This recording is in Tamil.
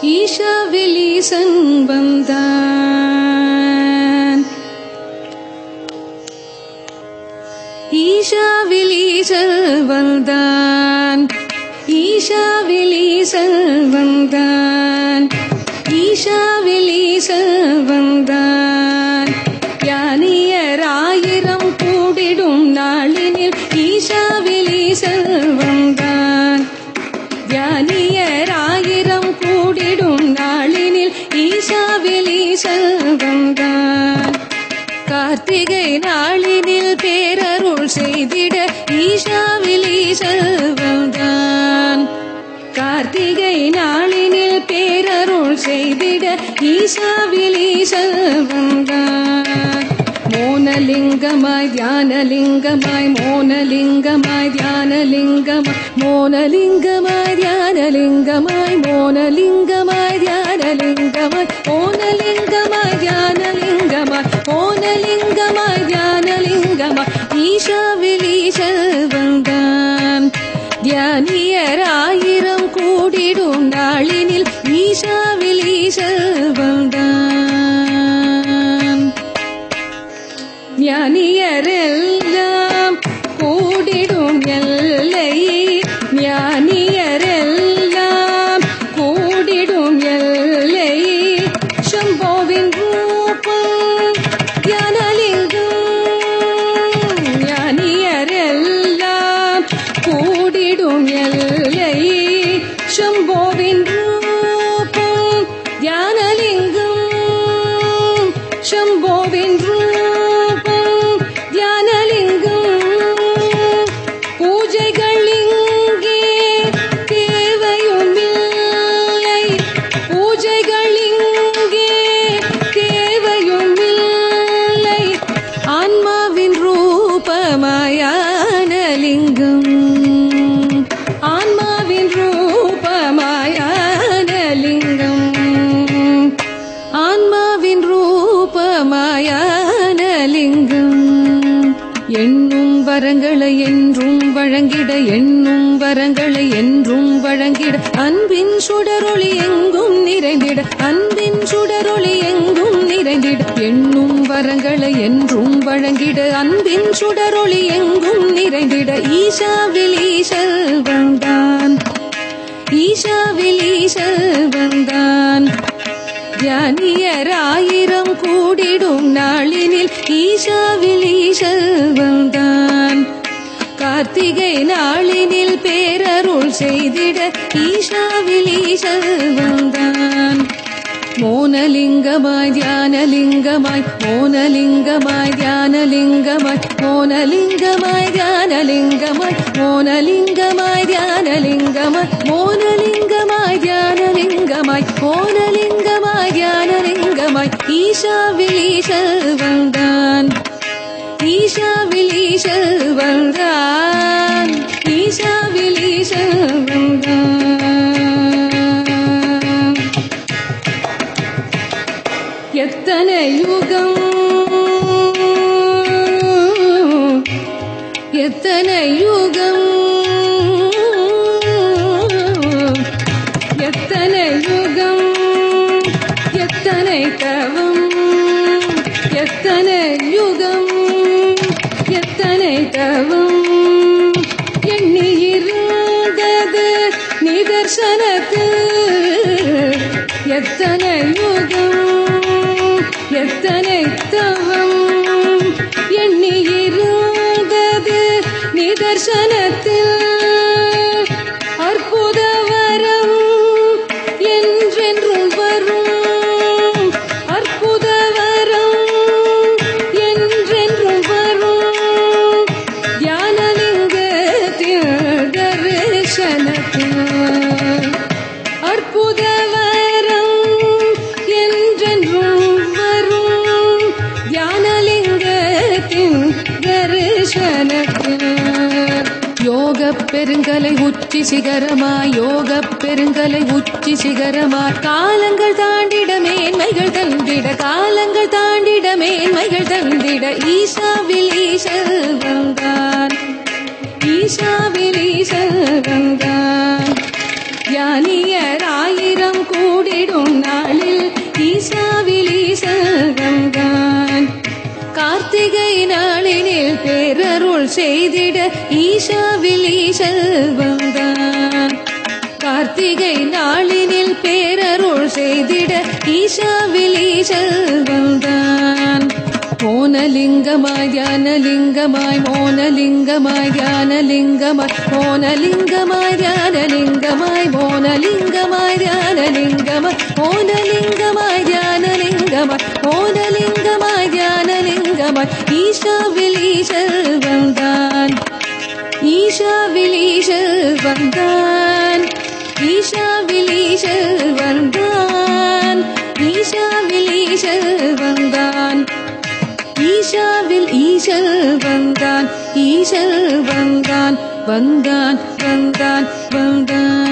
ஈஷாவில் ஈசன் வந்தான் ஈஷாவில் ஈசன் வந்தான் ஈஷாவில் ஈசன் வந்தான் ஈஷாவில் ஈசன் வந்தான் யானியராயிரம் கூடிடும் நாளினில் ஈஷாவில் ஈசன் வந்தான் தியானியராயிரம் கூடிடும் நாளினில் ஈசாவில் ஈசன் வந்தான் கார்த்திகை நாளினில் பேரருள் செய்திட ஈஷாவில் ஈசன் வந்தான் கார்த்திகை நாளினில் பேரருள் செய்திட ஈசாவில் ஈசன் வந்தான் மோனலிங்கமாய் தியானலிங்கமாய் மோனலிங்கமாய் தியானலிங்கமாய் மோனலிங்கமாய் தியானலிங்கமாய் மோனலிங்கமாய் தியானலிங்கமாய் மோனலிங்கமாய் தியானலிங்கமாய் மோனலிங்கமாய் தியானலிங்கமாய் ஈஷாவில் ஈசல் வந்தான் தியானியராயிரம் கூடிடும் நாளினில் ஈஷாவில் ஈசல் வந்தான் ஞானியரெல்லாம் கூடிடும் எல்லை ஞானியரெல்லாம் கூடிடும் எல்லை சம்போவின் ரூபம் ஞானலிங்கம் ஞானியரெல்லாம் கூடிடும் எல்லை சம்போவின் ரூபம் ஞானலிங்கம் சம்போவின் ரூபம் தியானலிங்கம் பூஜைகள் இங்கே தேவையுமில்லை பூஜைகள் இங்கே தேவையுமில்லை ஆன்மாவின் ரூபமாயானலிங்கம் ஆன்மாவின் ரூபமாயானலிங்கம் ஆன்மாவின் ரூபமாயானலிங்கம் எண்ணும் வரங்களை என்றும் வழங்கிட எண்ணும் வரங்களை என்றும் வழங்கிட அன்பின் சுடரொளி எங்கும் நிறைந்திட அன்பின் சுடரொளி எங்கும் நிறைந்திட எண்ணும் வரங்களை என்றும் வழங்கிட அன்பின் சுடரொளி எங்கும் நிறைந்திட ஈஷாவில் ஈசல் வந்தான் ஈஷாவில் ஈசல் வந்தான் தியானியராயிரம் கூடிடும் நாளினில் ஈஷாவில் ஈசல் வந்தான் கார்த்திகை நாளினில் பேரருள் செய்திட ஈஷாவில் ஈசல் வந்தான் மோனலிங்கமாய் தியானலிங்கமாய் மோனலிங்கமாய் தியானலிங்கமாய் மோனலிங்கமாய் தியானலிங்கமாய் மோனலிங்கமாய் தியானலிங்கமாய் மோனலிங்கமாய் தியானலிங்கமாய் மோனலிங்கமாய் தியானலிங்கமாய் ஈஷாவில் ஈசல் வந்தான் ஈஷாவில் ஈசல் வந்தான் ஈஷாவில் ஈசல் வந்தான் எத்தனை யுகம் எத்தனை யுகம் எத்தனை யுகம் எத்தனை தவம் எத்தனை யுகம் எத்தனை தவம் எண்ணி இருந்தது நிதர்சனத்து எத்தனை யுகம் எத்தனை தவம் எண்ணி இருந்தது நிதர்சனத்தில் அற்புத வரம் என்றென்றும் வரும் அற்புத வரம் என்றென்றும் வரும் தியானலிங்கத்தில் தரிசனத்தில் அற்புத வரம் என்றென்றும் வரும் தியானலிங்கத்தின் தரிசனத்தில் யோக பெருங்கலை உச்சி சிகரமாய் யோக பெருங்கலை உச்சி சிகரமாய் காலங்கள் தாண்டிட மேன்மைகள் தந்திட காலங்கள் தாண்டிட மேன்மைகள் தந்திட ஈசாவில் ஈசல் வந்தான் ஈசாவில் ஈசல் வந்தான் யானியராயிரம் கூடி வாழ்ந்திடும் நாளில் ஈசாவில் ஈசல் வந்தான் கார்த்திகை நாளினில் பேரருள் செய்திட ஈஷாவில் ஈசல் வந்தான் கார்த்திகை நாளினில் பேரருள் செய்திட ஈஷாவில் ஈசல் வந்தான் மோனலிங்கமாய் தியானலிங்கமாய் மோனலிங்கமாய் தியானலிங்கமாய் மோனலிங்கமாய் தியானலிங்கமாய் மோனலிங்கமாய் தியானலிங்கமாய் மோனலிங்கமாய் தியானலிங்கமாய் மோனலிங்கமாய் தியானலிங்கமாய் ஈஷாவில் ஈசல் வந்தான் ஈஷாவில் ஈசல் வந்தான் ஈஷாவில் ஈசல் வந்தான் ஈஷாவில் ஈசல் வந்தான் ஈஷாவில் ஈசல் வந்தான் ஈசல் வந்தான் வந்தான் வந்தான் வந்தான்